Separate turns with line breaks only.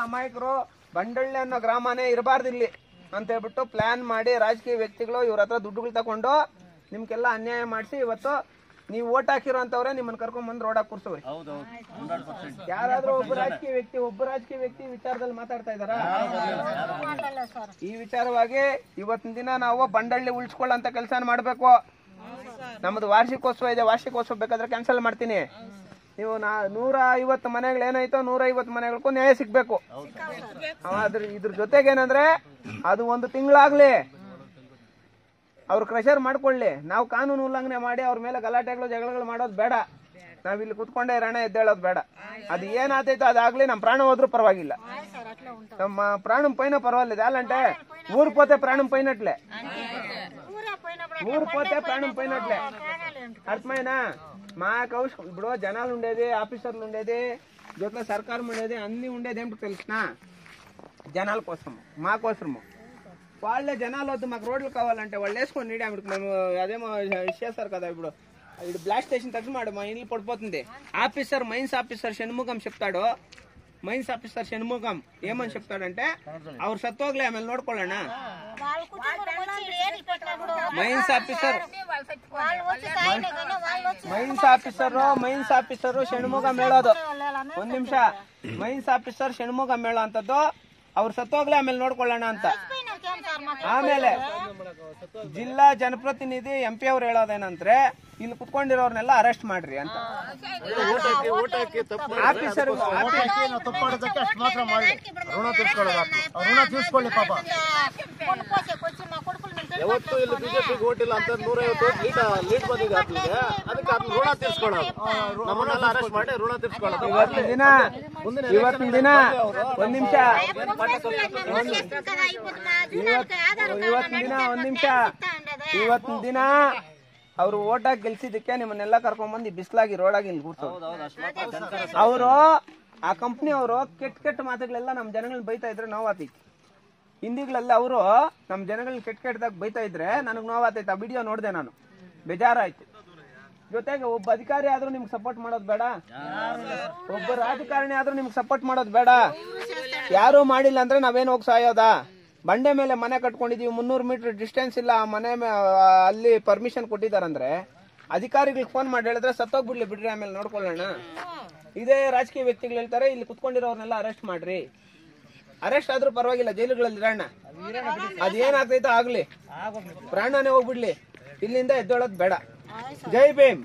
ಅಮಾಯಕರು ಬಂಡಳ್ಳಿ ಅನ್ನೋ ಗ್ರಾಮನೇ ಇರಬಾರ್ದು ಇಲ್ಲಿ ಅಂತ ಹೇಳ್ಬಿಟ್ಟು ಪ್ಲಾನ್ ಮಾಡಿ ರಾಜಕೀಯ ವ್ಯಕ್ತಿಗಳು ಇವ್ರ ಹತ್ರ ದುಡ್ಡುಗಳು ತಗೊಂಡು ನಿಮ್ಗೆಲ್ಲ ಅನ್ಯಾಯ ಮಾಡಿಸಿ ಇವತ್ತು ನೀವು ಓಟ್ ಹಾಕಿರೋ ಅಂತವ್ರೆ ನಿಮ್ಮನ್ನ ಕರ್ಕೊಂಡ್ ಬಂದು ರೋಡಾಗ ಕೂರ್ಸವ್ರಿ ಯಾರಾದ್ರೂ ಒಬ್ಬ ರಾಜಕೀಯ ವ್ಯಕ್ತಿ ಒಬ್ಬ ರಾಜಕೀಯ ವ್ಯಕ್ತಿ ವಿಚಾರದಲ್ಲಿ ಮಾತಾಡ್ತಾ ಇದಾರಾ ಈ ವಿಚಾರವಾಗಿ ಇವತ್ತಿನ ದಿನ ನಾವು ಬಂಡಳ್ಳಿ ಉಳಿಸ್ಕೊಳ್ಳೋ ಕೆಲಸ ಮಾಡ್ಬೇಕು ನಮ್ದು ವಾರ್ಷಿಕೋತ್ಸವ ಇದೆ ವಾರ್ಷಿಕೋತ್ಸವ ಬೇಕಾದ್ರೆ ಕ್ಯಾನ್ಸಲ್ ಮಾಡ್ತೀನಿ ನೀವು ನಾ ನೂರ ಐವತ್ತು ಮನೆಗಳು ಏನಾಯ್ತೋ ನೂರ ಐವತ್ತು ಮನೆಗಳಿಗೂ ನ್ಯಾಯ ಸಿಗ್ಬೇಕು ಅದ್ರ ಇದ್ರ ಜೊತೆಗೆ ಏನಂದ್ರೆ ಅದು ಒಂದು ತಿಂಗಳಾಗ್ಲಿ ಅವ್ರು ಕ್ರೆಷರ್ ಮಾಡ್ಕೊಳ್ಳಿ ನಾವು ಕಾನೂನು ಉಲ್ಲಂಘನೆ ಮಾಡಿ ಅವ್ರ ಮೇಲೆ ಗಲಾಟೆಗಳು ಜಗಳಗಳು ಮಾಡೋದು ಬೇಡ ನಾವ್ ಇಲ್ಲಿ ಕುತ್ಕೊಂಡೇ ರಣ ಎದ್ದೇಳೋದು ಬೇಡ ಅದು ಏನಾತೈತೋ ಅದಾಗ್ಲಿ ನಮ್ಮ ಪ್ರಾಣ ಹೋದ್ರೂ ಪರವಾಗಿಲ್ಲ ನಮ್ಮ ಪ್ರಾಣಂ ಪೈನ ಪರವಾಗಿಲ್ಲ ಅಲ್ಲಂటే ఊరు పోతే ప్రాణం పోయినట్లే ఊరు పోతే ప్రాణం పోయినట్లే అర్థమైనా మా కౌశ ఇప్పుడు జనాలు ఉండేది ఆఫీసర్లు ఉండేది జొత్త సర్కారం ఉండేది అన్ని ఉండేది ఏమిటి తెలిసిన జనాల కోసం మా కోసము వాళ్ళే జనాలు వద్దు మాకు రోడ్లు కావాలంటే వాళ్ళు వేసుకొని నీడి ఆవిడకి మేము అదేమో చేస్తారు కదా ఇప్పుడు ఇది బ్లాస్ట్ స్టేషన్ తగ్గిమాడు మా ఇల్లు పడిపోతుంది ఆఫీసర్ మైన్స్ ఆఫీసర్ షణ్ముఖం చెప్తాడు మైన్స్ ఆఫీసర్ షణ్ముఖం ఏమని చెప్తాడంటే ಅವ್ರು ಸತ್ತೋಗ್ಲಿ ಆಮೇಲೆ ನೋಡ್ಕೊಳ್ಳೋಣ
వాళ్ళ కుటుంబం వచ్చి ఏరి పెట్టినప్పుడు
మైన్స్ ఆఫీసర్
వాళ్ళు వచ్చి తాగిన కానీ వాళ్ళు వచ్చి
mines officer mines officer Shanmukha ಮೇಳೋದು ಒಂದ್ ನಿಮಿಷ ಮೈನ್ಸ್ ಆಫೀಸರ್ ಷಣ್ಮುಖ ಮೇಳ ಅಂತದ್ದು ಅವ್ರು ಸತ್ತೋಗ್ಲಿ ಆಮೇಲೆ ನೋಡ್ಕೊಳ್ಳೋಣ ಅಂತ
పోయినాకేం సార్ మాకు
ಆಮೇಲೆ ಜಿಲ್ಲಾ ಜನಪ್ರತಿನಿಧಿ ಎಂ ಪಿ ಅವ್ರು ಹೇಳೋದೇನಂದ್ರೆ ಇಲ್ಲಿ ಕುತ್ಕೊಂಡಿರೋರ್ನೆಲ್ಲ ಅರೆಸ್ಟ್ ಮಾಡ್ರಿ ಅಂತ ಆಫೀಸರ್
ತಪ್ಪು ಮಾಡೋದಕ್ಕೆ ಅಷ್ಟು ಮಾತ್ರ ಮಾಡಿ ಋಣ ತೀರ್ಸ್ಕೊಳ್ಳೋದು ಅವ್ರ ಋಣ ತೀರ್ಸ್ಕೊಳ್ಳಿ ಪಾಪ
కొను పోసేకొచ్చి మా కొడుకులు మేము
ಯಾವತ್ತೂ ಇಲ್ಲಿ ಬಿಜೆಪಿಗೆ ಓಟ್ ಇಲ್ಲ ಅಂತ ನೂರೈವತ್ತು ಲೀಡ್ ಲೀಡ್ ಬಂದಿದೆ ಆತನಿಗೆ ಅದಕ್ಕೆ ಅದನ್ನ ಋಣ ತೀರ್ಸ್ಕೊಳ್ಳೋದು ನಮ್ಮನ್ನೆಲ್ಲ ಅರೆಸ್ಟ್ ಮಾಡಿ ಋಣ ತೀರ್ಸ್ಕೊಳ್ಳೋದು
ಇವತ್ತಿನ ದಿನ ಇವತ್ತಿನ ದಿನ ಒಂದ್ ನಿಮಿಷ
చేస్తాం కదా ఇప్పుడు మా జూనానికి ఆధార్
ಇವತ್ತಿನ ದಿನ ಒಂದ್ ನಿಮಿಷ ಇವತ್ತಿನ ದಿನ ಅವ್ರು ಓಟಾಗಿ ಗೆಲ್ಸಿದ್ದಕ್ಕೆ ನಿಮ್ಮನ್ನೆಲ್ಲ ಕರ್ಕೊಂಡ್ ಬಂದು ಬಿಸ್ಲಾಗಿ ರೋಡಾಗಿ ಇಲ್ಲಿ ಕೂರ್ಸೋದು ಅವರು ಆ ಕಂಪ್ನಿ ಅವರು ಕೆಟ್ಟ ಕೆಟ್ಟ ಮಾತುಗಳೆಲ್ಲ ನಮ್ಮ ಜನಗಳನ್ನ ಬೈತಾ ಇದ್ರೆ ನೋವಾತೈತಿ ಹಿಂದಿಗಳಲ್ಲಿ ಅವರು ನಮ್ಮ ಜನಗಳನ್ನ ಕೆಟ್ಟ ಕೆಟ್ಟದಾಗ ಬೈತಾ ಇದ್ರೆ ನನಗೆ ನೋವಾತೈತೆ ಆ ವಿಡಿಯೋ ನೋಡಿದೆ ನಾನು ಬೇಜಾರಾಯ್ತು ಜೊತೆಗೆ ಒಬ್ಬ ಅಧಿಕಾರಿ ಆದ್ರೂ ನಿಮ್ಗೆ ಸಪೋರ್ಟ್ ಮಾಡೋದು ಬೇಡ ಒಬ್ಬ ರಾಜಕಾರಣಿ ಆದ್ರೂ ನಿಮ್ಗೆ ಸಪೋರ್ಟ್ ಮಾಡೋದು ಬೇಡ ಯಾರು ಮಾಡಿಲ್ಲ ಅಂದ್ರೆ ನಾವೇನು ಹೋಗಿ ಸಾಯೋದಾ ಬಂಡೆ ಮೇಲೆ ಮನೆ ಕಟ್ಕೊಂಡಿದೀವಿ ಮುನ್ನೂರು ಮೀಟರ್ ಡಿಸ್ಟೆನ್ಸ್ ಇಲ್ಲ ಆ ಮನೆ ಮೇ- ಆ, ಅಲ್ಲಿ ಪರ್ಮಿಷನ್ ಕೊಟ್ಟಿದಾರಂದ್ರೆ ಅಧಿಕಾರಿಗಳಿಗೆ ಫೋನ್ ಮಾಡಿ ಹೇಳಿದ್ರೆ ಸತ್ತೋಗ್ಬಿಡ್ಲಿ ಬಿಡ್ರಿ ಆಮೇಲೆ ನೋಡ್ಕೊಳ್ಳೋಣ ಇದೇ ರಾಜಕೀಯ ವ್ಯಕ್ತಿಗಳು ಹೇಳ್ತಾರೆ ಇಲ್ಲಿ ಕುತ್ಕೊಂಡಿರೋರ್ನೆಲ್ಲ ಅರೆಸ್ಟ್ ಮಾಡ್ರಿ ಅರೆಸ್ಟ್ ಆದ್ರೂ ಪರವಾಗಿಲ್ಲ ಜೈಲುಗಳಲ್ಲಿ ಇರೋಣ ಅದೇನಾಗ್ತೈತೋ ಆಗ್ಲಿ ಪ್ರಾಣನೇ ಹೋಗ್ಬಿಡ್ಲಿ ಇಲ್ಲಿಂದ ಎದ್ದೊಳೋದ್ ಬೇಡ ಜೈ ಭೀಮ್